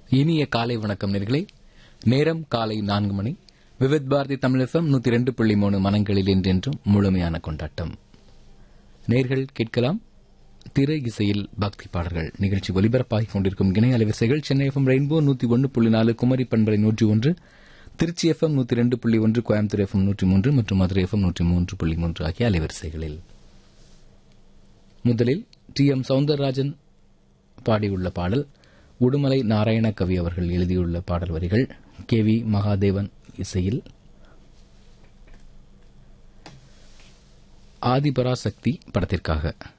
இனிய காலை வணக்கம் நேர்களே நேரம் காலை நான்கு மணி விவித் பாரதி தமிழகம் நூத்தி ரெண்டு புள்ளி மூணு மனங்களில் என்றென்றும் முழுமையான கொண்டாட்டம் நேர்கள் கேட்கலாம் திரை இசையில் பக்தி பாடல்கள் நிகழ்ச்சி ஒலிபரப்பாகிக் கொண்டிருக்கும் இணைய அலைவரிசைகள் சென்னை எஃப்எம் ரெயின்போ நூத்தி ஒன்று புள்ளி நாலு குமரி பண்பலை நூற்றி ஒன்று திருச்சி எஃப்எம் நூத்தி ரெண்டு புள்ளி ஒன்று கோயம்புத்தூர் எஃப்எம் நூற்றி மூன்று மற்றும் மதுரை எஃப்எம் நூற்றி மூன்று புள்ளி மூன்று ஆகிய அலைவரிசைகளில் முதலில் டி எம் சவுந்தரராஜன் பாடியுள்ள பாடல் உடுமலை நாராயண கவி அவர்கள் எழுதியுள்ள பாடல் வரிகள் கே வி மகாதேவன் இசையில் ஆதிபராசக்தி படத்திற்காக